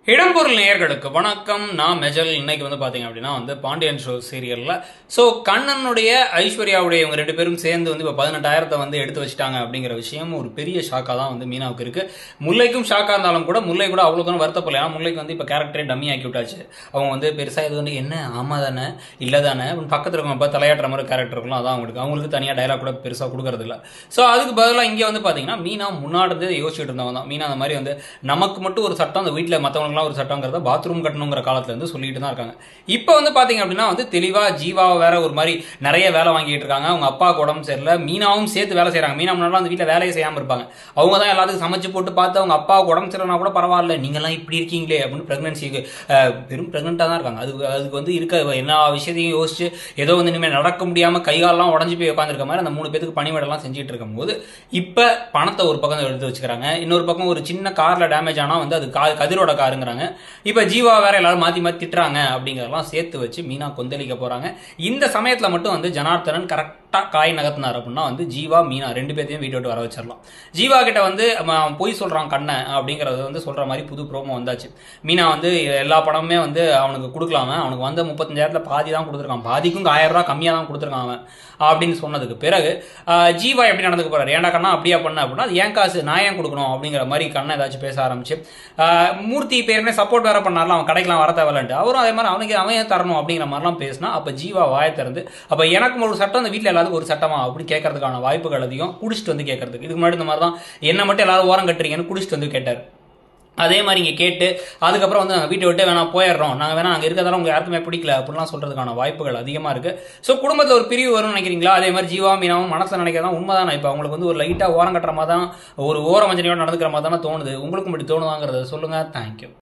இடம்பொருள் நேயர்களுக்கு வணக்கம் நான் மெஜல் இன்னைக்கு வந்து பாத்தீங்க அப்படின்னா வந்து பாண்டியன் ஷோ சீரியல்ல ஸோ கண்ணனுடைய ஐஸ்வர்யாவுடைய இவங்க ரெண்டு பேரும் சேர்ந்து வந்து இப்போ பதினெட்டாயிரத்தை வந்து எடுத்து வச்சுட்டாங்க அப்படிங்கிற விஷயம் ஒரு பெரிய ஷாக்காக தான் வந்து மீனாவுக்கு இருக்கு முல்லைக்கும் ஷாக்காக இருந்தாலும் கூட முல்லை கூட அவ்வளோ தூரம் வருத்தப்படல ஏன்னா முல்லைக்கு வந்து இப்போ கேரக்டரே டம்மி ஆக்கி விட்டாச்சு அவங்க வந்து பெருசாக இது வந்து என்ன ஆமா தானே இல்லை தானே பக்கத்தில் இருக்கவங்க இப்போ தலையாட்டுற மாதிரி கேரக்டர் இருக்கலாம் அதான் அவங்களுக்கு அவங்களுக்கு தனியாக டைலாக் கூட பெருசாக கொடுக்கறது இல்ல ஸோ அதுக்கு பதிலாக இங்கே வந்து பார்த்தீங்கன்னா மீனா முன்னாடி இருந்து யோசிச்சுட்டு இருந்தவங்க தான் மீனா அந்த மாதிரி வந்து நமக்கு மட்டும் ஒரு சட்டம் அந்த வீட்டில் மற்றவங்களுக்குலாம் ஒரு சட்டங்கிறத பாத்ரூம் கட்டணுங்கிற காலத்துல இருந்து சொல்லிட்டு தான் இருக்காங்க இப்போ வந்து பார்த்தீங்க அப்படின்னா வந்து தெளிவாக ஜீவாவை வேற ஒரு மாதிரி நிறைய வேலை வாங்கிட்டு இருக்காங்க அவங்க அப்பாவுக்கு உடம்பு சரியில்லை மீனாவும் சேர்த்து வேலை செய்கிறாங்க மீனா முன்னாடி அந்த வீட்டில் வேலையை செய்யாமல் இருப்பாங்க அவங்க தான் எல்லாத்துக்கும் சமைச்சு போட்டு பார்த்து அவங்க அப்பாவுக்கு உடம்பு சரியில்லைனா கூட பரவாயில்ல நீங்களாம் இப்படி இருக்கீங்களே அப்படின்னு ப்ரெக்னன்சிக்கு வெறும் ப்ரெக்னெண்ட்டாக தான் இருக்காங்க அது அதுக்கு வந்து இருக்க எல்லா விஷயத்தையும் யோசிச்சு ஏதோ வந்து இனிமேல் நடக்க முடியாமல் கைகாலெல்லாம் உடஞ்சி போய் உட்காந்துருக்க மாதிரி அந்த மூணு பேத்துக்கு பணிவிடெல்லாம் செஞ்சுட்டு இருக்கும்போது இப்போ பணத்தை ஒரு பக்கம் எடுத்து வச்சுக்கிறாங்க இன்னொரு பக்கம் ஒரு சின்ன காரில் டேமேஜ் ஆனால் வந்து அது கா கதிரோட காருங்கிறாங்க இப்போ ஜீவா வேற எல்லாரும் மாற்றி மாற்றி திட்டுறாங்க அப்படிங்கிறதெல்லாம் சேர்த்து வச்சு மீனா கொந்தளிக்க போகிறாங்க இந்த சமயத்தில் மட்டும் வந்து ஜனார்த்தனன் கரெக்டாக காய் நகர்த்தினார் அப்படின்னா வந்து ஜீவா மீனா ரெண்டு பேர்த்தையும் வீட்டை விட்டு வர வச்சிடலாம் ஜீவா கிட்ட வந்து அவன் பொய் சொல்கிறான் கண்ணை அப்படிங்கிறத வந்து சொல்கிற மாதிரி புது ப்ரோமோ வந்தாச்சு மீனா வந்து எல்லா பணமுமே வந்து அவனுக்கு கொடுக்கலாம அவனுக்கு வந்து முப்பத்தஞ்சாயிரத்தில் பாதி தான் கொடுத்துருக்கான் பாதிக்கும் ஆயிரம் ரூபா கம்மியாக தான் கொடுத்துருக்கான் அவன் அப்படின்னு சொன்னதுக்கு பிறகு ஆஹ், ஜீவா எப்படி நடந்துக்க போறாரு ஏன்டா கண்ணா அப்படியா பண்ண அப்படின்னா அது ஏன் காசு நான் ஏன் கொடுக்கணும் அப்படிங்கிற மாதிரி கண்ணை ஏதாச்சும் பேச ஆரம்பிச்சு ஆஹ், மூர்த்தி பேருமே சப்போர்ட் வேற பண்ணார்ல அவன் கடைக்கெல்லாம் வர தேவையில்லைன்ட்டு அவரும் அதே மாதிரி அவனுக்கு அவன் ஏன் தரணும் அப்படிங்கிற மாதிரிலாம் பேசினா அப்போ ஜீவா வாயை திறந்து அப்போ எனக்கு ஒரு சட்டம் அந்த வீட்டில் எல்லாத்துக்கும் ஒரு சட்டமா அப்படின்னு கேட்கறதுக்கான வாய்ப்புகள் அதிகம் குடிச்சிட்டு வந்து கேட்கறதுக்கு இதுக்கு முன்னாடி இந்த மாதிரி தான் என்ன மட்டும் எல்லாரும் ஓரம் கட்டுறீங்கன்னு குடிச்சிட்டு வந்து கேட்டார் அதே மாதிரி இங்கே கேட்டு அதுக்கப்புறம் வந்து நாங்கள் வீட்டை விட்டு வேணா போயிடுறோம் நாங்கள் வேணா அங்கே இருக்கிறதால உங்களுக்கு யாருக்குமே பிடிக்கல அப்படிலாம் சொல்றதுக்கான வாய்ப்புகள் அதிகமாக இருக்கு ஸோ குடும்பத்தில் ஒரு பிரிவு வரும்னு நினைக்கிறீங்களா அதே மாதிரி ஜீவா மீனாவும் மனசில் நினைக்கிறதா உண்மைதான் இப்போ அவங்களுக்கு வந்து ஒரு லைட்டாக ஓரம் கட்டுற மாதிரி தான் ஒரு ஓரம் வஞ்சனையோட நடந்துக்கிற மாதிரி தானே தோணுது உங்களுக்கும் இப்படி தோணுதாங்கிறத சொல்லுங்க தேங்க்யூ